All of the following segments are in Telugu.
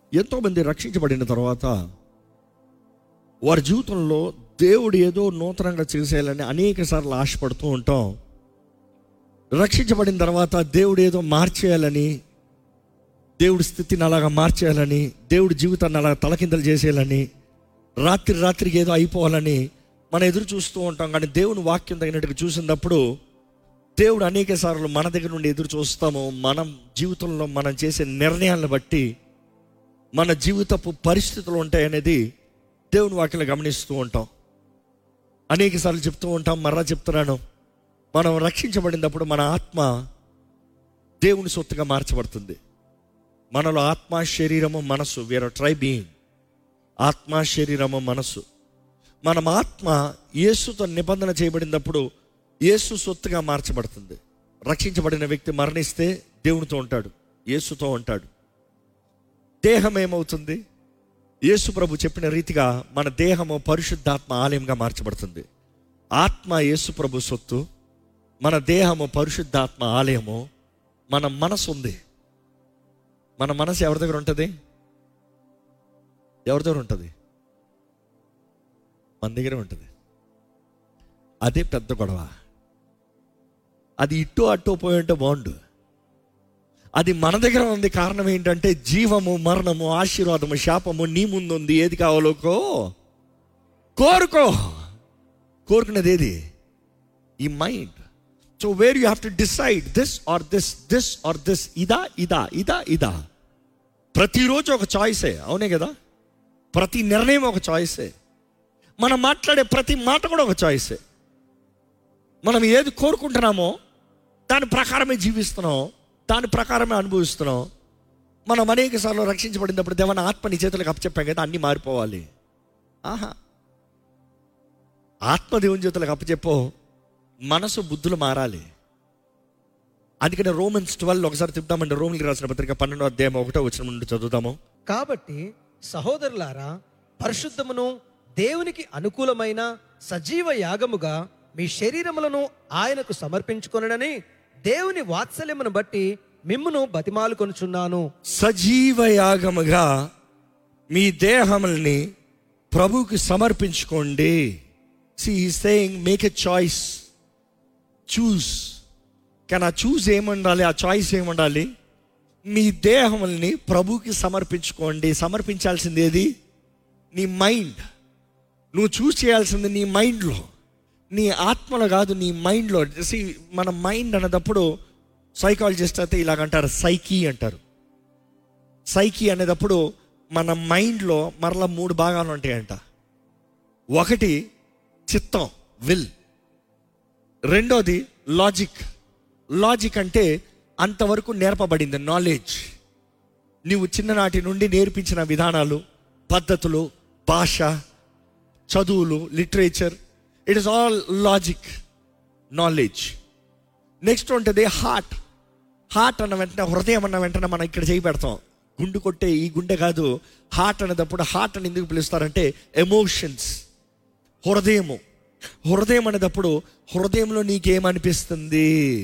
ఎంతోమంది రక్షించబడిన తర్వాత వారి జీవితంలో దేవుడు ఏదో నూతనంగా చేసేయాలని అనేక సార్లు ఆశపడుతూ ఉంటాం రక్షించబడిన తర్వాత దేవుడు ఏదో మార్చేయాలని దేవుడి స్థితిని అలాగా మార్చేయాలని దేవుడి జీవితాన్ని అలా తలకిందలు చేసేయాలని రాత్రి రాత్రికి ఏదో అయిపోవాలని మనం ఎదురు చూస్తూ ఉంటాం కానీ దేవుని వాక్యం తగినట్టుగా చూసినప్పుడు దేవుడు అనేక సార్లు మన దగ్గర నుండి ఎదురు చూస్తాము మనం జీవితంలో మనం చేసే నిర్ణయాలను బట్టి మన జీవితపు పరిస్థితులు ఉంటాయనేది దేవుని వాక్యలో గమనిస్తూ ఉంటాం అనేక సార్లు చెప్తూ ఉంటాం మరలా చెప్తున్నాను మనం రక్షించబడినప్పుడు మన ఆత్మ దేవుని సొత్తుగా మార్చబడుతుంది మనలో ఆత్మ శరీరము మనస్సు వీఆర్ ట్రై బీయింగ్ ఆత్మ శరీరము మనస్సు మనం ఆత్మ యేసుతో నిబంధన చేయబడినప్పుడు యేసు సొత్తుగా మార్చబడుతుంది రక్షించబడిన వ్యక్తి మరణిస్తే దేవునితో ఉంటాడు యేసుతో ఉంటాడు దేహం ఏమవుతుంది యేసు ప్రభు చెప్పిన రీతిగా మన దేహము పరిశుద్ధాత్మ ఆలయంగా మార్చబడుతుంది ఆత్మ యేసు ప్రభు సొత్తు మన దేహము పరిశుద్ధాత్మ ఆలయము మన మనసు ఉంది మన మనసు ఎవరి దగ్గర ఉంటుంది ఎవరి దగ్గర ఉంటుంది మన దగ్గర ఉంటుంది అదే పెద్ద గొడవ అది ఇటు అటు పోయి ఉంటే బాగుండు అది మన దగ్గర ఉంది కారణం ఏంటంటే జీవము మరణము ఆశీర్వాదము శాపము నీ ముందు ఉంది ఏది కావాలో కో కోరుకో కోరుకునేది ఏది ఈ mind so where you have to decide this or this this or this ఇదా ఇదా ఇదా ఇదా ప్రతిరోజు ఒక చాయిసే అవునే కదా ప్రతి నిర్ణయం ఒక చాయిసే మనం మాట్లాడే ప్రతి మాట కూడా ఒక చాయిసే మనం ఏది కోరుకుంటున్నామో దాని ప్రకారమే జీవిస్తున్నాం దాని ప్రకారమే అనుభవిస్తున్నాం మనం అనేక సార్లు రక్షించబడినప్పుడు దేవన ఆత్మ నీ చేతులకు అప్పచెప్పాం కదా అన్నీ మారిపోవాలి ఆహా ఆత్మ దేవుని చేతులకు అప్పచెప్పో మనసు బుద్ధులు మారాలి అందుకని రోమన్స్ ట్వెల్వ్ ఒకసారి చెప్తామండి రోమిల్కి రాసిన పత్రిక పన్నెండో అధ్యాయం ఒకటో వచ్చిన నుండి చదువుతాము కాబట్టి సహోదరులారా పరిశుద్ధమును దేవునికి అనుకూలమైన సజీవ యాగముగా మీ శరీరములను ఆయనకు సమర్పించుకొనని దేవుని వాత్సల్యమును బట్టి మిమ్మును బతిమాలు కొనుచున్నాను సజీవ యాగముగా మీ దేహముల్ని ప్రభువుకి సమర్పించుకోండి see saying make a choice choose కానీ ఆ చూస్ ఏముండాలి ఆ చాయిస్ ఏముండాలి మీ దేహముల్ని ప్రభుకి సమర్పించుకోండి సమర్పించాల్సింది ఏది నీ మైండ్ నువ్వు చూస్ చేయాల్సింది నీ మైండ్లో నీ ఆత్మలో కాదు నీ మైండ్లో సి మన మైండ్ అన్నదప్పుడు సైకాలజిస్ట్ అయితే ఇలాగంటారు సైకీ అంటారు సైకి అనేటప్పుడు మన మైండ్లో మరలా మూడు భాగాలు ఉంటాయంట ఒకటి చిత్తం విల్ రెండోది లాజిక్ లాజిక్ అంటే అంతవరకు నేర్పబడింది నాలెడ్జ్ నీవు చిన్ననాటి నుండి నేర్పించిన విధానాలు పద్ధతులు భాష చదువులు literature it is all logic knowledge next ఉంటుంది హార్ట్ హార్ట్ అన్న వెంటనే హృదయం అన్న వెంటనే మనం ఇక్కడ చేయి పెడతాం గుండు కొట్టే ఈ గుండె కాదు హార్ట్ అనేటప్పుడు హార్ట్ అని ఎందుకు పిలుస్తారంటే ఎమోషన్స్ హృదయము హృదయం అనేటప్పుడు హృదయంలో నీకేమనిపిస్తుంది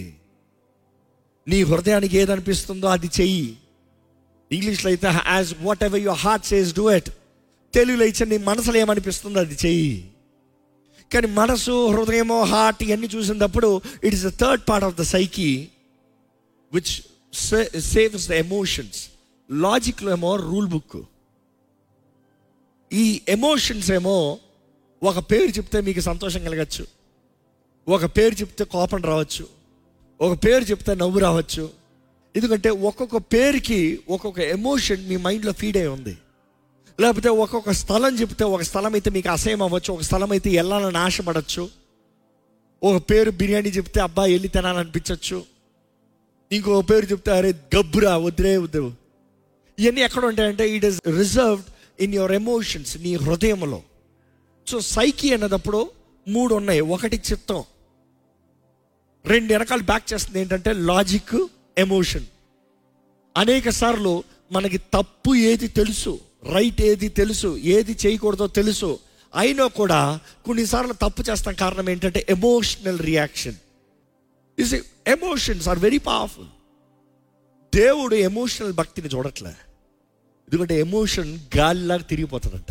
నీ హృదయానికి ఏదనిపిస్తుందో అది చెయ్యి ఇంగ్లీష్లో అయితే as whatever your heart says do it తెలుగులో ఇచ్చే నీ మనసులో ఏమనిపిస్తుందో అది చెయ్యి కానీ మనసు హృదయము హార్ట్ ఇవన్నీ చూసినప్పుడు it is the third part of the psyche which saves the emotions లాజిక్లో ఏమో రూల్ బుక్ ఈ ఎమోషన్స్ ఏమో ఒక పేరు చెప్తే మీకు సంతోషం కలగచ్చు ఒక పేరు చెప్తే కోపం రావచ్చు ఒక పేరు చెప్తే నవ్వు రావచ్చు ఎందుకంటే ఒక్కొక్క పేరుకి ఒక్కొక్క ఎమోషన్ మీ మైండ్లో ఫీడ్ అయి ఉంది లేకపోతే ఒక్కొక్క స్థలం చెప్తే ఒక స్థలం అయితే మీకు అసహ్యం అవ్వచ్చు ఒక స్థలం అయితే వెళ్ళాలని ఆశపడచ్చు ఒక పేరు బిర్యానీ చెప్తే అబ్బా వెళ్ళి తినాలనిపించవచ్చు ఇంకో పేరు చెప్తే అరే గబ్బురా వద్దురే వద్దు ఇవన్నీ ఎక్కడ ఉంటాయంటే it is reserved in your emotions నీ హృదయంలో సో సైకి అన్నదప్పుడు మూడు ఉన్నాయి ఒకటి చిత్తం రెండు వెనకాల బ్యాక్ చేస్తుంది ఏంటంటే లాజిక్ ఎమోషన్ అనేక సార్లు మనకి తప్పు ఏది తెలుసు రైట్ ఏది తెలుసు ఏది చేయకూడదో తెలుసు అయినా కూడా కొన్నిసార్లు తప్పు చేస్తాం కారణం ఏంటంటే emotional reaction is emotions are very powerful దేవుడు ఎమోషనల్ భక్తిని చూడట్లే ఎందుకంటే ఎమోషన్ గాలిలాగా తిరిగిపోతుందంట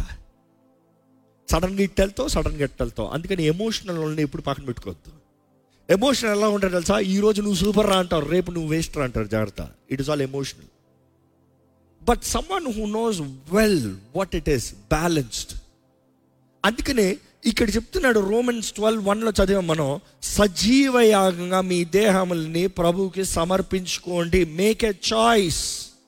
సడన్గా ఇట్ వెళ్తావు సడన్గా ఇట్ వెళ్తావు అందుకని ఎమోషనల్ వాళ్ళని ఎప్పుడు పక్కన పెట్టుకోవద్దు ఎమోషన్ ఎలా ఉంటుంది తెలుసా ఈ రోజు నువ్వు సూపర్ రా అంటారు రేపు నువ్వు వేస్ట్ రా అంటారు జాగ్రత్త it is all emotional but someone who knows well what it is balanced అందుకనే ఇక్కడ చెప్తున్నాడు రోమన్స్ ట్వెల్వ్ వన్లో చదివాం మనం సజీవ యాగంగా మీ దేహముల్ని ప్రభువుకి సమర్పించుకోండి మేక్ ఎ చాయిస్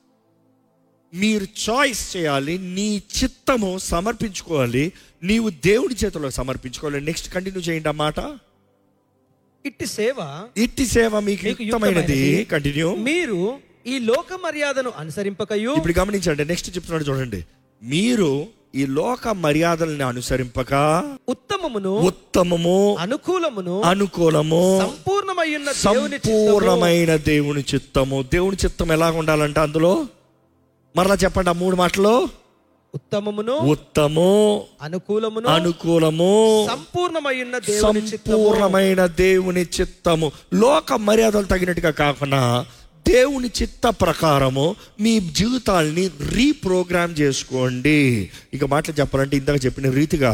మీరు చాయిస్ చేయాలి నీ చిత్తము సమర్పించుకోవాలి నీవు దేవుడి చేతిలో సమర్పించుకోవాలి నెక్స్ట్ కంటిన్యూ చేయండి ఆ మాట ఇట్టి సేవ ఇట్టి సేవ మీకు మీకు యుక్తమైనది యుక్తమైనది. కంటిన్యూ మీరు ఈ లోక మర్యాదను అనుసరింపకయు ఇప్పుడు గమనించండి నెక్స్ట్ చెప్తున్నాడు చూడండి మీరు ఈ లోక మర్యాదల్ని అనుసరింపక ఉత్తమమును ఉత్తమము అనుకూలమును అనుకూలము సంపూర్ణమయ్యున్న దేవుని చిత్తము సంపూర్ణమైన దేవుని చిత్తము దేవుని చిత్తం ఎలా ఉండాలంటే అందులో మరలా చెప్పండి ఆ మూడు మాటలు ఉత్తమమును ఉత్తము అనుకూలమును అనుకూలము సంపూర్ణమయ్యున్న దేవుని చిత్తము సంపూర్ణమైన దేవుని చిత్తము లోక మర్యాదలు తగినట్టుగా కాకుండా దేవుని చిత్త ప్రకారము మీ జీవితాల్ని రీప్రోగ్రామ్ చేసుకోండి ఇక మాటలు చెప్పాలంటే ఇందాక చెప్పిన రీతిగా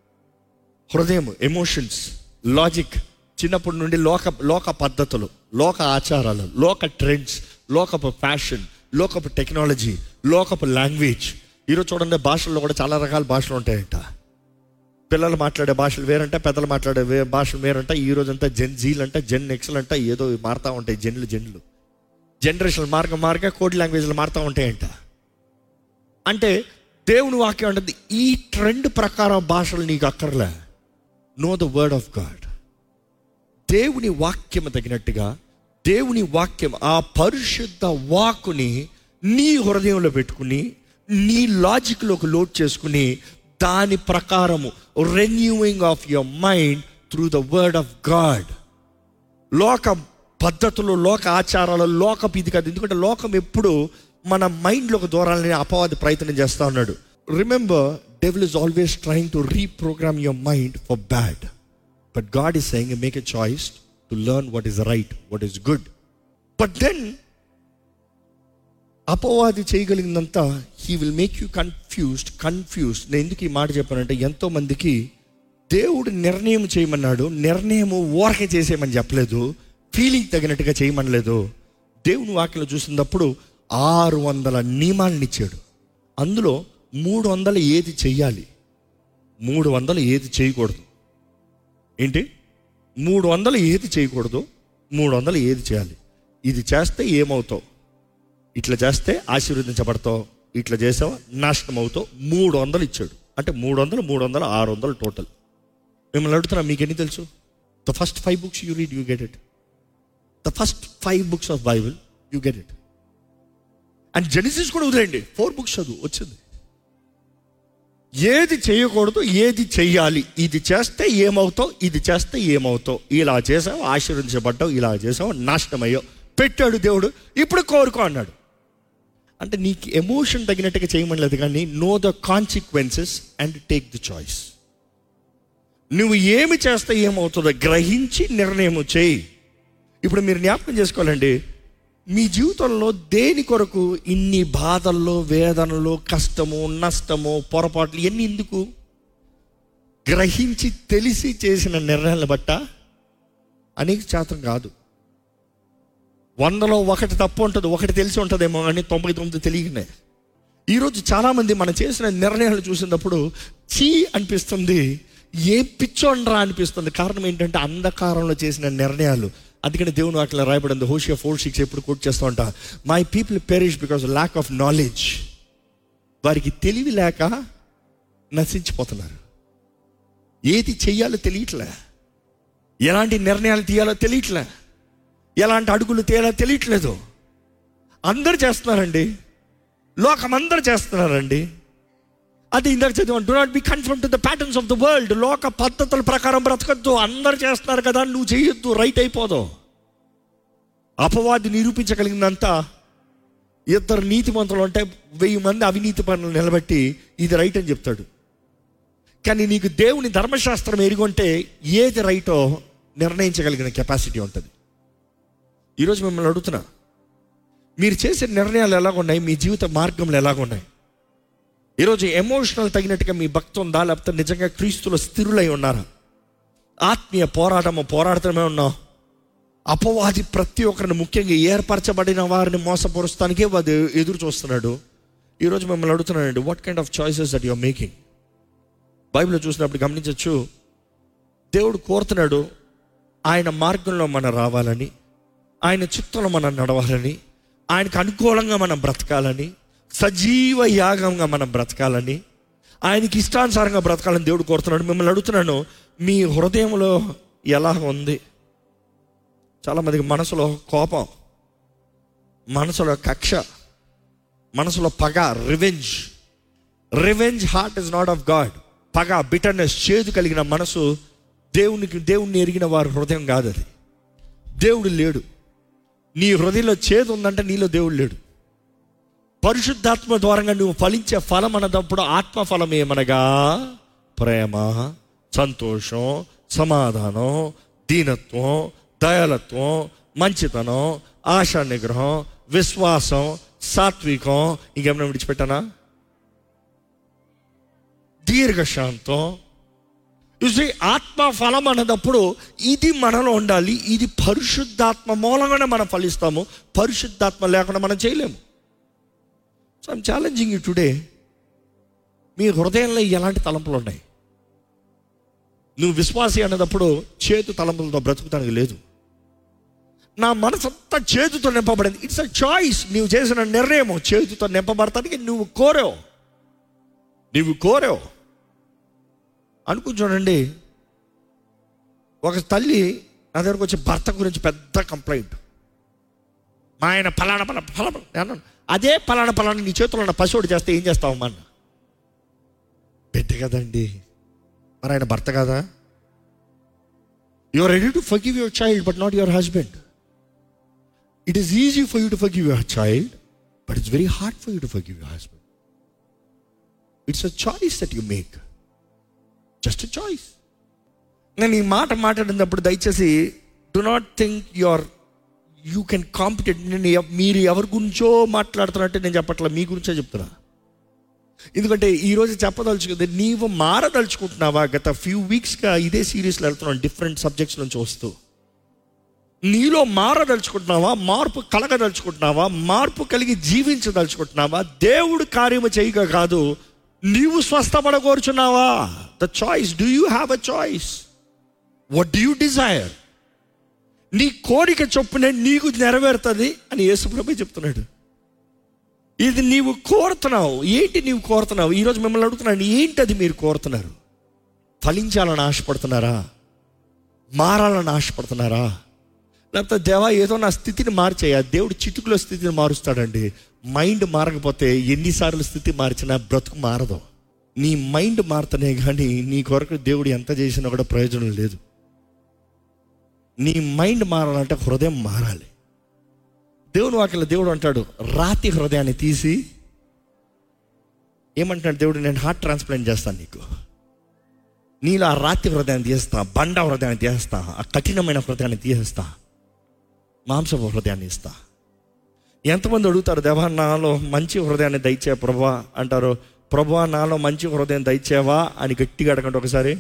హృదయం ఎమోషన్స్ లాజిక్ చిన్నప్పటి నుండి లోక లోక పద్ధతులు లోక ఆచారాలు లోక ట్రెండ్స్ లోకపు ఫ్యాషన్ లోకపు టెక్నాలజీ లోకపు లాంగ్వేజ్ ఈరోజు చూడండి భాషల్లో కూడా చాలా రకాల భాషలు ఉంటాయంట పిల్లలు మాట్లాడే భాషలు వేరంట పెద్దలు మాట్లాడే వే భాషలు వేరంట ఈ రోజంతా జెన్ జీల్ అంట జెన్ ఎక్సల్ అంట ఏదో మారుతూ ఉంటాయి జెన్లు జెన్లు జనరేషన్ మార్గ మార్గ కోడ్ లాంగ్వేజ్లు మారుతూ ఉంటాయంట అంటే దేవుని వాక్యం అంటుంది ఈ ట్రెండ్ ప్రకారం భాషలు నీకు అక్కర్లే know the word of God దేవుని వాక్యం తగినట్టుగా దేవుని వాక్యం ఆ పరిశుద్ధ వాక్కుని నీ హృదయంలో పెట్టుకుని నీ లాజిక్లోకి లోడ్ చేసుకుని దాని ప్రకారము renewing of your mind through the word of God లోక పద్ధతులు లోక ఆచారాలు లోకపు ఇది కాదు ఎందుకంటే లోకం ఎప్పుడు మన మైండ్లోకి దూరాలని అపవాది ప్రయత్నం చేస్తూ ఉన్నాడు remember devil is always trying to reprogram your mind for bad but God is saying make a choice to learn what is right what is good but then అపవాది చేయగలిగిందంతా he will make you confused confused నేను ఎందుకు ఈ మాట చెప్పానంటే ఎంతో మందికి దేవుడు నిర్ణయం చేయమన్నాడు నిర్ణయం ఊరకే చేసేయమని చెప్పలేదు ఫీలింగ్ తగినట్టుగా చేయమనలేదు దేవుని వాక్యలో చూసినప్పుడు ఆరు వందల నియమాలను ఇచ్చాడు అందులో మూడు వందలు ఏది చెయ్యాలి మూడు వందలు ఏది చేయకూడదు ఏంటి మూడు వందలు ఏది చేయకూడదు మూడు వందలు ఏది చేయాలి ఇది చేస్తే ఏమవుతావు ఇట్లా చేస్తే ఆశీర్వదించబడతావు ఇట్లా చేసావా నాశనం అవుతావు మూడు వందలు ఇచ్చాడు అంటే మూడు వందలు మూడు వందలు ఆరు వందలు టోటల్ మిమ్మల్ని అడుగుతున్నా మీకు ఎన్ని తెలుసు the first five books you read you get it the first five books of Bible you get it and Genesis కూడా వదిలేండి ఫోర్ బుక్స్ చదువు వచ్చింది ఏది చేయకూడదు ఏది చెయ్యాలి ఇది చేస్తే ఏమవుతావు ఇది చేస్తే ఏమవుతావు ఇలా చేసావు ఆశీర్వదించబడ్డావు ఇలా చేసావు నాశనం అయ్యావు పెట్టాడు దేవుడు ఇప్పుడు కోరుకో అన్నాడు అంటే నీకు ఎమోషన్ తగినట్టుగా చేయమనలేదు కానీ know the consequences and take the choice నువ్వు ఏమి చేస్తే ఏమవుతుందో గ్రహించి నిర్ణయం చేయి ఇప్పుడు మీరు జ్ఞాపకం చేసుకోవాలండి మీ జీవితంలో దేని కొరకు ఇన్ని బాధల్లో వేదనలు కష్టము నష్టము పొరపాట్లు ఇవన్నీ ఎందుకు గ్రహించి తెలిసి చేసిన నిర్ణయాలను బట్ట అనేక శాతం కాదు వందలో ఒకటి తప్పు ఉంటుంది ఒకటి తెలిసి ఉంటుందేమో అని తొంభై తొమ్మిది తెలియకనే ఈరోజు చాలామంది మనం చేసిన నిర్ణయాలు చూసినప్పుడు చీ అనిపిస్తుంది ఏ పిచ్చోండ్రా అనిపిస్తుంది కారణం ఏంటంటే అంధకారంలో చేసిన నిర్ణయాలు అందుకని దేవుని వాటిలో రాయబడింది హోషియా ఫోర్ సిక్స్ ఎప్పుడు కోట్ చేస్తూ ఉంటా my people perish because lack of knowledge వారికి తెలివి లేక నశించిపోతున్నారు ఏది చెయ్యాలో తెలియట్లే ఎలాంటి నిర్ణయాలు తీయాలో తెలియట్లే ఎలాంటి అడుగులు తీయాలో తెలియట్లేదు అందరు చేస్తున్నారండి లోకం అందరు చేస్తున్నారండి అది ఇందాక చదివాను do not be conform to the patterns of the world లోక పద్ధతుల ప్రకారం బ్రతకద్దు అందరు చేస్తున్నారు కదా నువ్వు చేయొద్దు రైట్ అయిపోదు అపవాది నిరూపించగలిగిందంతా ఇద్దరు నీతిమంతులు ఉంటే వెయ్యి మంది అవినీతి పనులు నిలబెట్టి ఇది రైట్ అని చెప్తాడు కానీ నీకు దేవుని ధర్మశాస్త్రం ఎరిగొంటే ఏది రైటో నిర్ణయించగలిగిన కెపాసిటీ ఉంటుంది ఈరోజు మిమ్మల్ని అడుగుతున్నా మీరు చేసే నిర్ణయాలు ఎలాగున్నాయి మీ జీవిత మార్గంలో ఎలాగున్నాయి ఈరోజు ఎమోషనల్ తగినట్టుగా మీ భక్తి ఉందా లేకపోతే నిజంగా క్రీస్తులో స్థిరులై ఉన్నారా ఆత్మీయ పోరాటము పోరాడుతూనే ఉన్నాం అపవాది ప్రతి ఒక్కరిని ముఖ్యంగా ఏర్పరచబడిన వారిని మోసపరుస్తానికే వాడు ఎదురు చూస్తున్నాడు ఈరోజు మిమ్మల్ని అడుగుతున్నానండి what kind of choices that you're making బైబిల్లో చూసినప్పుడు గమనించవచ్చు దేవుడు కోరుతున్నాడు ఆయన మార్గంలో మనం రావాలని ఆయన చిత్తంలో మనం నడవాలని ఆయనకు అనుకూలంగా మనం బ్రతకాలని సజీవ యాగంగా మనం బ్రతకాలని ఆయనకి ఇష్టానుసారంగా బ్రతకాలని దేవుడు కోరుతున్నాడు మిమ్మల్ని అడుగుతున్నాను మీ హృదయంలో ఎలా ఉంది చాలామందికి మనసులో కోపం మనసులో కక్ష మనసులో పగ revenge revenge heart is not of God పగ బిటర్నెస్ చేదు కలిగిన మనసు దేవునికి దేవుణ్ణి ఎరిగిన వారి హృదయం కాదు అది దేవుడు లేడు నీ హృదయంలో చేదు ఉందంటే నీలో దేవుడు లేడు పరిశుద్ధాత్మ ద్వారంగా నువ్వు ఫలించే ఫలం అన్నదప్పుడు ఆత్మ ఫలం ఏమనగా ప్రేమ సంతోషం సమాధానం దీనత్వం దయాలత్వం మంచితనం ఆశా నిగ్రహం విశ్వాసం సాత్వికం ఇంకేమైనా విడిచిపెట్టానా దీర్ఘశాంతం చూసి ఆత్మ ఫలం అన్నదప్పుడు ఇది మనలో ఉండాలి ఇది పరిశుద్ధాత్మ మూలంగానే మనం ఫలిస్తాము పరిశుద్ధాత్మ లేకుండా మనం చేయలేము so I'm challenging you today మీ హృదయంలో ఎలాంటి తలంపులు ఉన్నాయి నువ్వు విశ్వాసి అన్నదప్పుడు చేతు తలంపులతో బ్రతుకుతానికి లేదు నా మనసు అంతా చేతుతో నింపబడింది ఇట్స్ అ చాయిస్ నువ్వు చేసిన నిర్ణయం చేతుతో నింపబడటానికి నువ్వు కోరావు నువ్వు కోరావు అనుకుని చూడండి ఒక తల్లి నా దగ్గరకు వచ్చి భర్త గురించి పెద్ద కంప్లైంట్ మా ఆయన ఫలానా ఫలా ఫలానా నేను అన్నాను, అదే ఫలానా ఫలానా నీ చేతిలో ఉన్న పశువుడు చేస్తే ఏం చేస్తావమ్మా అన్న బిడ్డ కదండి మరి ఆయన భర్త కదా you are ready to forgive your child but not your husband it is easy for you to forgive your child but it's very hard for you to forgive your husband it's a choice that you make just choice నేను ఈ మాట మాట్లాడినప్పుడు దయచేసి do not think your you can compete నేను ఎవ- మీరు ఎవరి గురించో మాట్లాడుతున్నట్టే నేను చెప్పట్లా మీ గురించే చెప్తున్నా ఎందుకంటే ఈరోజు చెప్పదలుచుకుంది నీవు మారదలుచుకుంటున్నావా గత ఫ్యూ వీక్స్గా ఇదే సిరీస్లో వెళ్తున్నాను డిఫరెంట్ సబ్జెక్ట్స్ నుంచి వస్తూ నీలో మారదలుచుకుంటున్నావా మార్పు కలగదలుచుకుంటున్నావా మార్పు కలిగి జీవించదలుచుకుంటున్నావా దేవుడు కార్యము చేయక కాదు నీవు స్వస్థపడకూర్చున్నావా the choice do you have a choice what do you desire నీ కోరిక చొప్పున నీకు నెరవేరుతుంది అని యేసుప్రభు చెప్తున్నాడు ఇది నీవు కోరుతున్నావు ఏంటి నీవు కోరుతున్నావు ఈరోజు మిమ్మల్ని అడుగుతున్నాను ఏంటి అది మీరు కోరుతున్నారు ఫలించాలని ఆశపడుతున్నారా మారాలని ఆశపడుతున్నారా లేకపోతే దేవా ఏదో నా స్థితిని మార్చేయ దేవుడు చిటుకులో స్థితిని మారుస్తాడండి మైండ్ మారకపోతే ఎన్నిసార్లు స్థితి మార్చినా బ్రతుకు మారదు నీ మైండ్ మారుతనే కానీ నీ కొరకు దేవుడు ఎంత చేసినా కూడా ప్రయోజనం లేదు నీ మైండ్ మారాలంటే హృదయం మారాలి దేవుని వాక్యలో దేవుడు అంటాడు రాతి హృదయాన్ని తీసి ఏమంటున్నాడు దేవుడు నేను హార్ట్ ట్రాన్స్ప్లాంట్ చేస్తాను నీకు నీలో ఆ రాతి హృదయాన్ని తీస్తా బండ హృదయాన్ని తీస్తా ఆ కఠినమైన హృదయాన్ని తీసేస్తా మాంసపు హృదయాన్ని ఇస్తా ఎంతమంది అడుగుతారు దేవా నాలో మంచి హృదయాన్ని దయచే ప్రభా అంటారు ప్రభా నాలో మంచి హృదయం దయచేవా అని గట్టిగా అడగండి ఒకసారి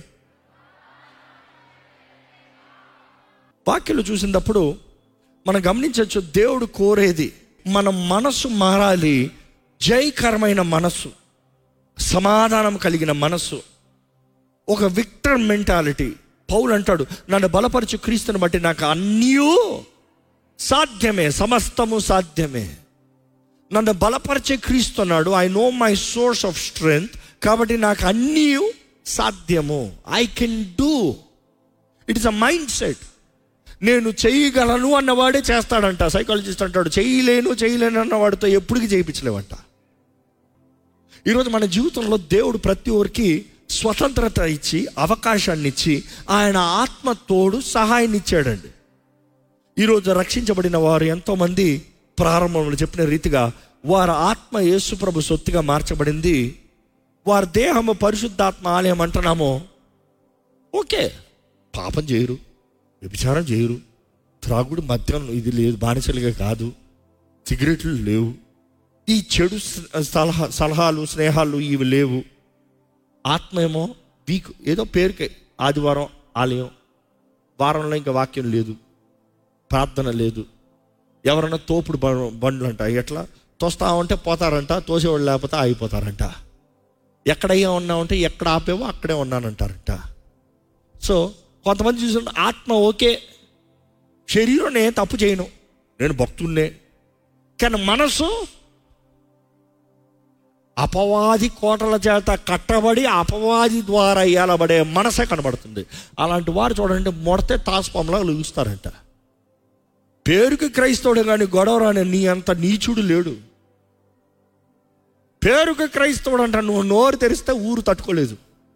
వాక్యలు చూసినప్పుడు మనం గమనించవచ్చు దేవుడు కోరేది మన మనసు మారాలి జయకరమైన మనస్సు సమాధానం కలిగిన మనస్సు ఒక విక్టర్ మెంటాలిటీ పౌలు అంటాడు నన్ను బలపరచు క్రీస్తుని బట్టి నాకు అన్నీ సాధ్యమే సమస్తము సాధ్యమే నన్ను బలపరిచే క్రీస్తు అన్నాడు I know my source of strength కాబట్టి నాకు అన్నీ సాధ్యము I can do it is a mind set నేను చేయగలను అన్నవాడే చేస్తాడంట సైకాలజిస్ట్ అంటాడు చేయలేను చేయలేను అన్నవాడితో ఎప్పటికీ చేయించలేవంట ఈరోజు మన జీవితంలో దేవుడు ప్రతి ఒక్కరికి స్వతంత్రత ఇచ్చి అవకాశాన్ని ఇచ్చి ఆయన ఆత్మ తోడు సహాయాన్ని ఇచ్చాడండి ఈరోజు రక్షించబడిన వారు ఎంతోమంది ప్రారంభంలో చెప్పిన రీతిగా వారి ఆత్మ యేసుప్రభు సొత్తుగా మార్చబడింది వారి దేహము పరిశుద్ధాత్మ ఆలయం అంటున్నామో ఓకే పాపం చేయరు వ్యభిచారం చేయరు త్రాగుడు మద్యం ఇది లేదు బానిసలుగా కాదు సిగరెట్లు లేవు ఈ చెడు స- సలహా సలహాలు స్నేహాలు ఇవి లేవు ఆత్మ ఏమో వీక్ ఏదో పేరుకే ఆదివారం ఆలయం వారంలో ఇంకా వాక్యం లేదు ప్రార్థన లేదు ఎవరైనా తోపుడు బ- బండ్లు అంట ఎట్లా తోస్తా ఉంటే పోతారంట తోసేవాళ్ళు లేకపోతే ఆగిపోతారంట ఎక్కడయ్యా ఉన్నామంటే ఎక్కడ ఆపేవో అక్కడే ఉన్నానంటారంట సో కొంతమంది చూసిన ఆత్మ ఓకే శరీరం నేను తప్పు చేయను నేను భక్తున్నే కానీ మనసు అపవాది కోటల చేత కట్టబడి అపవాది ద్వారా ఏలబడే మనసే కనబడుతుంది అలాంటి వారు చూడండి మొడతే తాస్పంలా లూస్తారంట పేరుకి క్రైస్తవుడు కానీ గొడవ రాని నీ అంత నీచుడు లేడు పేరుకి క్రైస్తవుడు అంట నువ్వు నోరు తెరిస్తే ఊరు తట్టుకోలేదు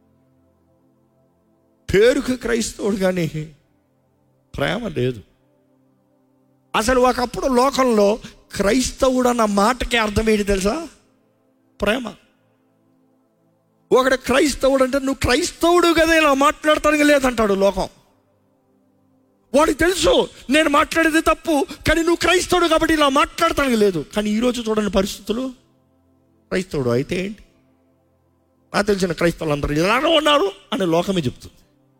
పేరుకి క్రైస్తవుడు కానీ ప్రేమ లేదు అసలు ఒకప్పుడు లోకంలో క్రైస్తవుడు అన్న మాటకి అర్థం ఏంటి తెలుసా ప్రేమ ఒకడు క్రైస్తవుడు అంటే నువ్వు క్రైస్తవుడు కదా ఇలా మాట్లాడతానికి లేదంటాడు లోకం వాడికి తెలుసు నేను మాట్లాడేది తప్పు కానీ నువ్వు క్రైస్తవుడు కాబట్టి ఇలా మాట్లాడతానికి లేదు కానీ ఈరోజు చూడండి పరిస్థితులు క్రైస్తవుడు అయితే ఏంటి నాకు తెలిసిన క్రైస్తవులు అందరూ ఇలానే ఉన్నారు అని లోకమే చెప్తుంది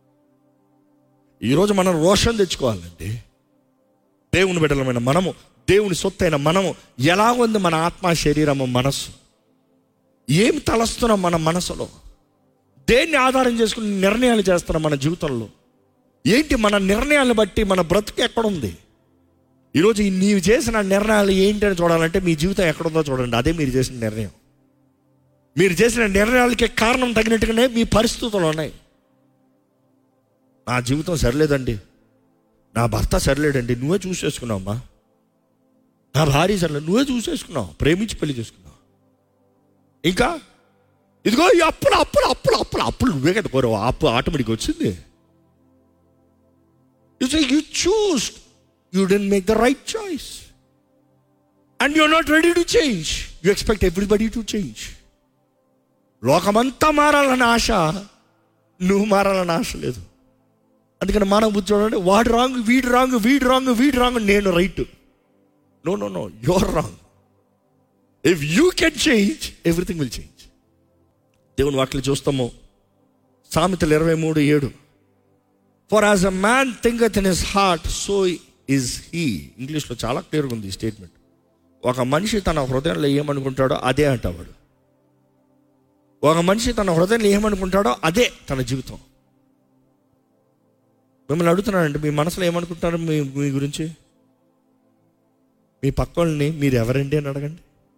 ఈరోజు మనం రోషం తెచ్చుకోవాలండి దేవుని బిడ్డలమైన మనము దేవుని సొత్తు అయిన మనము ఎలా ఉంది మన ఆత్మ శరీరము మనస్సు ఏం తలస్తున్నాం మన మనసులో దేన్ని ఆధారం చేసుకుని నిర్ణయాలు చేస్తున్నాం మన జీవితంలో ఏంటి మన నిర్ణయాలను బట్టి మన బ్రతుకు ఎక్కడుంది ఈరోజు ఈ నీవు చేసిన నిర్ణయాలు ఏంటి అని చూడాలంటే మీ జీవితం ఎక్కడుందో చూడండి అదే మీరు చేసిన నిర్ణయం మీరు చేసిన నిర్ణయాలకి కారణం తగినట్టుగానే మీ పరిస్థితులు ఉన్నాయి నా జీవితం సరిలేదండి నా భర్త సరిలేడండి నువ్వే చూసేసుకున్నావమ్మా నా భార్య సరిలేదు నువ్వే చూసేసుకున్నావు ప్రేమించి పెళ్లి చేసుకున్నావు ఇంకా ఇదిగో ఈ అప్పులు అప్పులు అప్పులు అప్పులు అప్పులు నువ్వే కదా కోరావు ఆ అప్పు ఆటోమేటిక్ వచ్చింది you say you choose you didn't make the right choice and you're not ready to change you expect everybody to change లోకమంతా మారాలన్న ఆశ నువ్వు మారాలన్న ఆశ లేదు అందుకని మానవ బుద్ధి చూడండి వాడు రాంగ్ వీడు రాంగ్ వీడు రాంగ్ వీడు రాంగ్ నేను right no no no you're wrong if you can change everything will change దేవుని వాక్యం చూస్తాము సామెతలు ఇరవై మూడు ఏడు for as a man thinketh in his heart so is he ఇంగ్లీష్లో చాలా క్లియర్గా ఉంది ఈ స్టేట్మెంట్ ఒక మనిషి తన హృదయంలో ఏమనుకుంటాడో అదే అంటావాడు ఒక మనిషి తన హృదయంలో ఏమనుకుంటాడో అదే తన జీవితం మిమ్మల్ని అడుగుతున్నానండి మీ మనసులో ఏమనుకుంటున్నారు మీ మీ గురించి మీ పక్కల్ని మీరు ఎవరండి అని అడగండి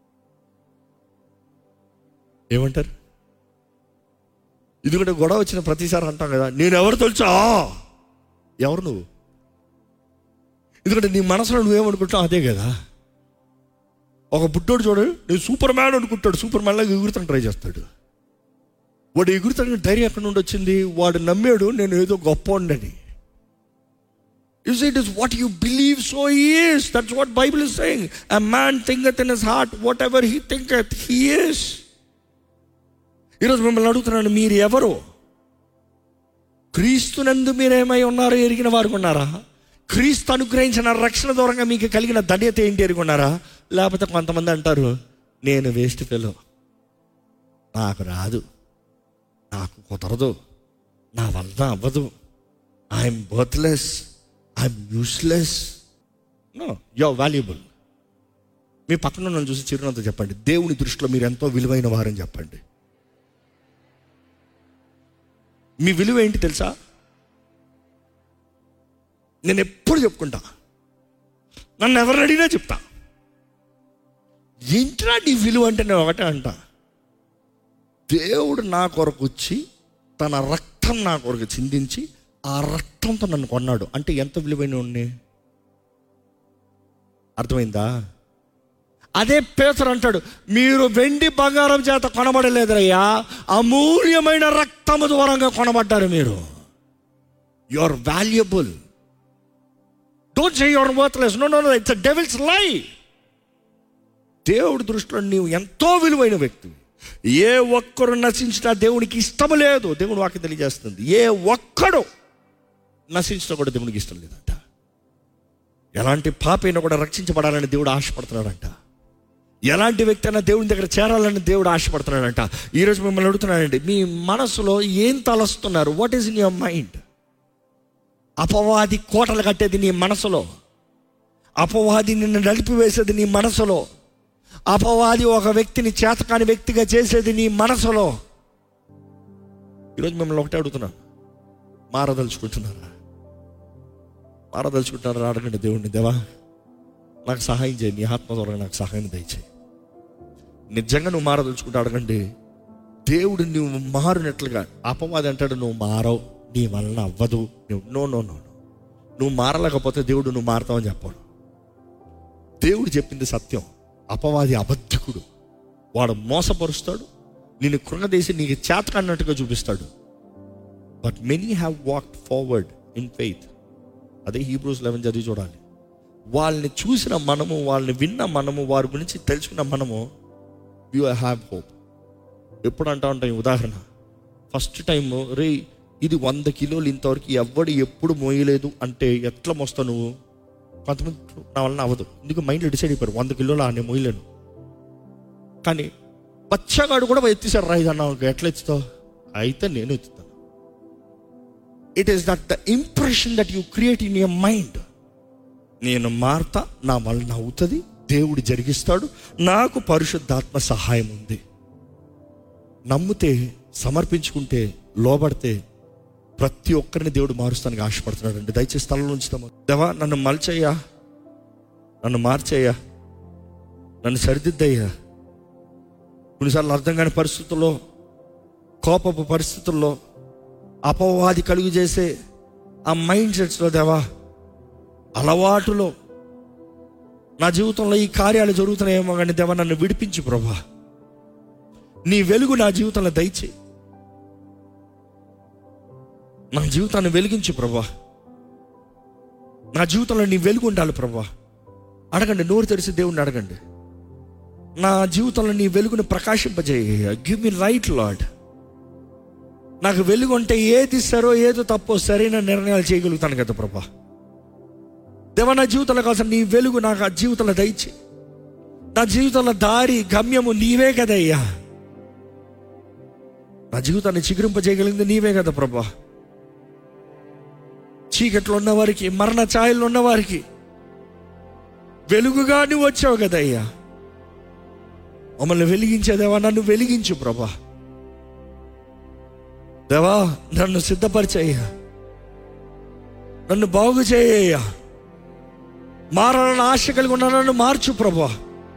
ఏమంటారు ఇది కూడా గొడవ వచ్చిన ప్రతిసారి అంటాం కదా నేను ఎవరు తెలుసా ఎవరు నువ్వు ఎందుకంటే నీ మనసులో నువ్వేమనుకుంటావు అదే కదా ఒక బుట్టోడు చూడు నేను సూపర్ మ్యాన్ అనుకుంటాడు సూపర్ మ్యాన్ లాగా ఎగురుతాను ట్రై చేస్తాడు వాడు ఎగురుతానికి ధైర్యం ఎక్కడి నుండి వచ్చింది వాడు నమ్మాడు నేను ఏదో గొప్ప ఉండని Is it is what you believe so he is. That's what Bible is saying. A man thinketh in his heart whatever he thinketh, he is. ఈరోజు మిమ్మల్ని అడుగుతున్నాను మీరు ఎవరు క్రీస్తునందు మీరేమై ఉన్నారో ఎరిగిన వారు ఉన్నారా క్రీస్తు అనుగ్రహించిన రక్షణ దూరంగా మీకు కలిగిన ధన్యత ఏంటి ఎరిగి ఉన్నారా లేకపోతే కొంతమంది అంటారు నేను వేస్ట్ ఫెలో నాకు రాదు నాకు కుదరదు నా వల్ల అవ్వదు I'm worthless I'm useless no you valuable మీ పక్కన నన్ను చూసి చిరునవ్వుతో చెప్పండి దేవుని దృష్టిలో మీరు ఎంతో విలువైన వారని చెప్పండి మీ విలువ ఏంటి తెలుసా నేను ఎప్పుడు చెప్పుకుంటా నన్ను ఎవరు అడిగినా చెప్తా ఏంట్రా నీ విలువ అంటే నేను ఒకటే అంటా దేవుడు నా కొరకు వచ్చి తన రక్తం నా కొరకు చిందించి ఆ రక్తంతో నన్ను కొన్నాడు అంటే ఎంత విలువైన ఉన్నాయి అర్థమైందా అదే పేసరు అంటాడు మీరు వెండి బంగారం చేత కొనబడలేదయ్యా అమూల్యమైన రక్తము ద్వారంగా కొనబడ్డారు మీరు you are valuable don't say your worthless no no no it's devil's lie దేవుడి దృష్టిలో నీవు ఎంతో విలువైన వ్యక్తి ఏ ఒక్కరు నశించినా దేవునికి ఇష్టం లేదు దేవుడు వాకి తెలియజేస్తుంది ఏ ఒక్కడు నశించడం కూడా దేవునికి ఇష్టం లేదంట ఎలాంటి పాపైనా కూడా రక్షించబడాలని దేవుడు ఆశపడుతున్నాడంట ఎలాంటి వ్యక్తి అయినా దేవుని దగ్గర చేరాలని దేవుడు ఆశపడుతున్నాడంట ఈరోజు మిమ్మల్ని అడుగుతున్నానండి మీ మనసులో ఏం తలస్తున్నారు what is in your mind అపవాది కోటలు కట్టేది నీ మనసులో అపవాది నిన్ను నడిపివేసేది నీ మనసులో అపవాది ఒక వ్యక్తిని చేతకాని వ్యక్తిగా చేసేది నీ మనసులో ఈరోజు మిమ్మల్ని ఒకటే అడుగుతున్నాను మారదలుచుకుంటున్నారా మారదలుచుకుంటున్నారా అడగండి దేవుడిని దేవా నాకు సహాయం చేయి నీ ఆత్మ ద్వారా నాకు సహాయం దయచేయి నిజంగా నువ్వు మారదలుచుకుంటా అడగండి దేవుడు నువ్వు మారినట్లుగా అపవాది అంటాడు నువ్వు మారవు నీ వలన అవ్వదు నువ్వు నో నో నో నో. నువ్వు మారలేకపోతే దేవుడు నువ్వు మారతావని చెప్పాడు దేవుడు చెప్పింది సత్యం అపవాది అబద్ధకుడు వాడు మోసపరుస్తాడు నిన్ను కృంగదీసి నీకు చేతకన్నట్టుగా చూపిస్తాడు but many have walked forward in faith అదే హీబ్రూస్ లెవెన్ చదివి చూడాలి వాళ్ళని చూసిన మనము వాళ్ళని విన్న మనము వారి గురించి తెలుసుకున్న మనము యు హ్యావ్ హోప్ ఎప్పుడు అంటా ఉంటాం ఈ ఉదాహరణ ఫస్ట్ టైం రే ఇది వంద కిలోలు ఇంతవరకు ఎవ్వడు ఎప్పుడు మోయలేదు అంటే ఎట్లా మోస్తావు నువ్వు కొంతమంది నా వలన అవ్వదు ఎందుకు మైండ్లో డిసైడ్ అయిపోయారు వంద కిలోలు ఆ నేను మోయలేను కానీ బచ్చగాడు కూడా ఎత్తిసాడు రా ఇదన్నా ఎట్లా ఎత్తుతావు అయితే నేను ఎత్తుతాను it is that the impression that you create in your mind నేను మారతా నా వలన అవుతుంది దేవుడు జరిగిస్తాడు నాకు పరిశుద్ధాత్మ సహాయం ఉంది నమ్మితే సమర్పించుకుంటే లోబడితే ప్రతి ఒక్కరిని దేవుడు మారుస్తానికి ఆశపడుతున్నాడు అండి దయచేసి స్థలంలో ఉంచుతాము దేవా నన్ను మలచయ్యా నన్ను మార్చయ్యా నన్ను సరిదిద్దయ్యా కొన్నిసార్లు అర్థం కాని పరిస్థితుల్లో కోపపు పరిస్థితుల్లో అపవాది కలుగు చేసే ఆ మైండ్ సెట్స్లో దేవా అలవాటులో నా జీవితంలో ఈ కార్యాలు జరుగుతున్నాయేమో కానీ దేవా నన్ను విడిపించు ప్రభా నీ వెలుగు నా జీవితంలో దయచే నా జీవితాన్ని వెలిగించు ప్రభా నా జీవితంలో నీ వెలుగు ఉండాలి ప్రభా అడగండి నోరు తెరిచి దేవుణ్ణి అడగండి నా జీవితంలో నీ వెలుగును ప్రకాశింపజేయ గివ్ మీ రైట్ లాడ్ నాకు వెలుగు అంటే ఏది సరో ఏదో తప్పో సరైన నిర్ణయాలు చేయగలుగుతాను కదా ప్రభా దేవ నా జీవితంలో కావాల్సిన నీ వెలుగు నాకు ఆ జీవితంలో దయచి నా జీవితంలో దారి గమ్యము నీవే కదయ్యా నా జీవితాన్ని చిగురింపజేయగలిగింది నీవే కదా ప్రభా చీకట్లో ఉన్న వారికి మరణ ఛాయల్లో ఉన్న వారికి వెలుగుగా నువ్వు వచ్చావు కదయ్యా మమ్మల్ని వెలిగించేదేవా నన్ను వెలిగించు ప్రభా దేవా నన్ను సిద్ధపరిచయ్యా నన్ను బాగు చేయ్యా మారాలని ఆశ కలిగి ఉన్న నన్ను మార్చు ప్రభా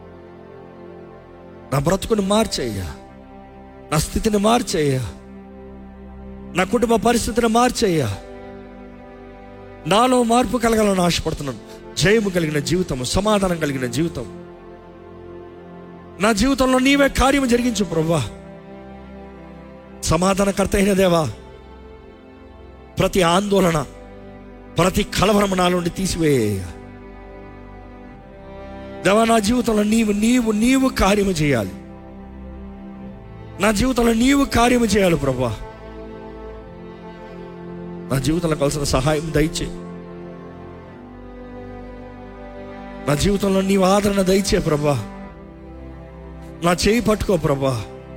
నా బ్రతుకుని మార్చయ్యా నా స్థితిని మార్చయ్యా నా కుటుంబ పరిస్థితిని మార్చయ్యా నాలో మార్పు కలగాలని ఆశపడుతున్నాను జయము కలిగిన జీవితము సమాధానం కలిగిన జీవితం నా జీవితంలో నీవే కార్యము జరిగించు ప్రభా సమాధానకర్త అయిన దేవా ప్రతి ఆందోళన ప్రతి కలవరం నా నుండి తీసివేయ దేవా నా జీవితంలో నీవు నీవు నీవు కార్యము చేయాలి నా జీవితంలో నీవు కార్యము చేయాలి ప్రభా నా జీవితంలో కావాల్సిన సహాయం దయచే నా జీవితంలో నీవు ఆదరణ దయచే ప్రభా నా చేయి పట్టుకో ప్రభా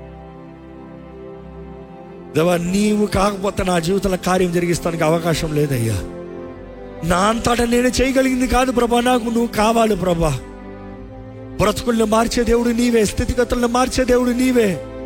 దేవా నీవు కాకపోతే నా జీవితంలో కార్యం జరిగిస్తానికి అవకాశం లేదయ్యా నా అంతటా నేను చేయగలిగింది కాదు ప్రభా నాకు నువ్వు కావాలి ప్రభా బ్రతుకుల్ని మార్చే దేవుడు నీవే స్థితిగతులను మార్చే దేవుడు నీవే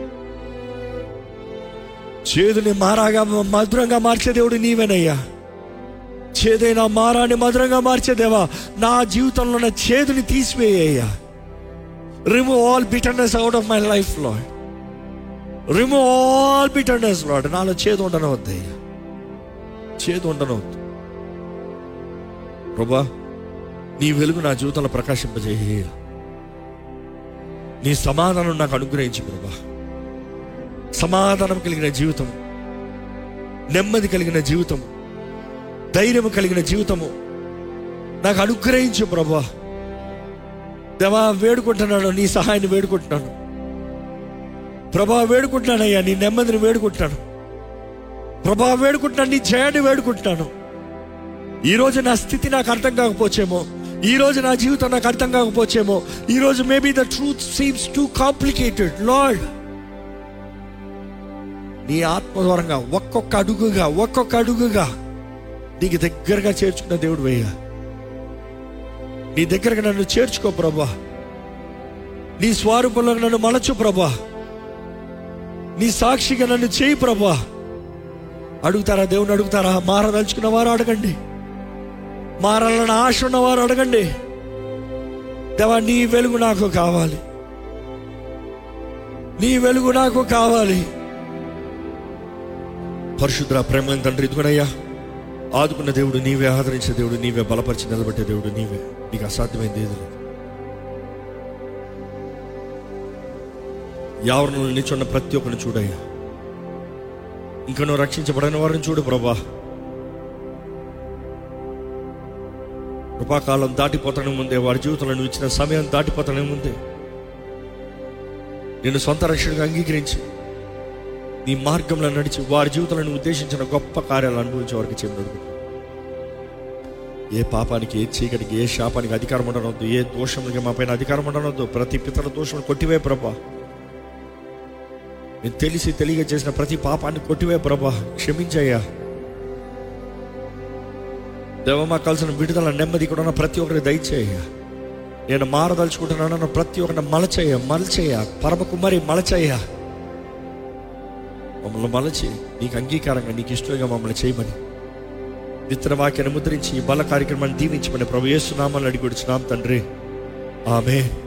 చేదుని మారాగా మధురంగా మార్చే దేవుడు నీవేనయ్యా చేదైన మారాన్ని మధురంగా మార్చే దేవా నా జీవితంలో ఉన్న చేదుని తీసివేయ్యా remove all bitterness out of my life Lord remove all bitterness Lord నాలో చేదు ఉండనవద్దయ్యా చేదు ఉండనవద్దు ప్రభా నీ వెలుగు నా జీవితంలో ప్రకాశింపజేయ నీ సమాధానం నాకు అనుగ్రహించి ప్రభా సమాధానం కలిగిన జీవితం నెమ్మది కలిగిన జీవితం ధైర్యం కలిగిన జీవితము నాకు అనుగ్రహించు ప్రభా దేవా వేడుకుంటున్నాను నీ సహాయాన్ని వేడుకుంటున్నాను ప్రభా వేడుకుంటున్నానయ్యా నీ నెమ్మదిని వేడుకుంటున్నాను ప్రభా వేడుకుంటున్నాను నీ జయాన్ని వేడుకుంటున్నాను ఈరోజు నా స్థితి నాకు అర్థం కాకపోవచ్చేమో ఈ రోజు నా జీవితం నాకు అర్థం కాకపోవచ్చేమో ఈ రోజు maybe the truth seems too complicated Lord నీ ఆత్మద్వారంగా ఒక్కొక్క అడుగుగా ఒక్కొక్క అడుగుగా నీకు దగ్గరగా చేర్చుకున్న దేవుడు వేయ నీ దగ్గరగా నన్ను చేర్చుకో ప్రభా నీ స్వరూపంలో నన్ను మలచు ప్రభా నీ సాక్షిగా నన్ను చేయి ప్రభా అడుగుతారా దేవుని అడుగుతారా మారదలుచుకున్న వారు అడగండి మారాలన్న ఆశ ఉన్నవారు అడగండి దేవా నీ వెలుగు నాకు కావాలి నీ వెలుగు నాకు కావాలి పరిశుద్ర ప్రేమ తండ్రి ఇదిగోనయ్యా ఆదుకున్న దేవుడు నీవే ఆదరించిన దేవుడు నీవే బలపరిచి నిలబెట్టే దేవుడు నీవే నీకు అసాధ్యమైంది ఏది లేదు ఎవరిని నిల్చున్న ప్రతి ఒక్కరిని చూడయ్యా ఇంకా నువ్వు రక్షించబడిన వారిని చూడు ప్రభా కృపాకాలం దాటిపోతానే ముందే వారి జీవితంలో నువ్వు ఇచ్చిన సమయం దాటిపోతానే ముందే నేను సొంత రక్షణగా అంగీకరించి నీ మార్గంలో నడిచి వారి జీవితంలో నువ్వు ఉద్దేశించిన గొప్ప కార్యాలు అనుభవించే వారికి చెప్పినడు ఏ పాపానికి ఏ చీకటికి ఏ శాపానికి అధికారం ఉండనవద్దు ఏ దోషములకి మా పైన అధికారం ఉండనవద్దు ప్రతి పితల దోషం కొట్టివే ప్రభా నేను తెలిసి తెలియక చేసిన ప్రతి పాపాన్ని కొట్టివే ప్రభా క్షమించయ్యా దేవమా కలిసిన విడుదల నెమ్మది కూడా ఉన్న ప్రతి ఒక్కరి దయచేయ నేను మారదలుచుకుంటున్నాను ప్రతి ఒక్కరిని మలచేయ మలచేయ పరమ కుమారి మలచేయ మమ్మల్ని మలచి నీకు అంగీకారంగా నీకు ఇష్టంగా మమ్మల్ని చేయమని విత్తన వాక్యాన్ని ముద్రించి ఈ బల కార్యక్రమాన్ని దీవించమని ప్రభు యేసునామాన్ని అడిగి తండ్రి ఆమె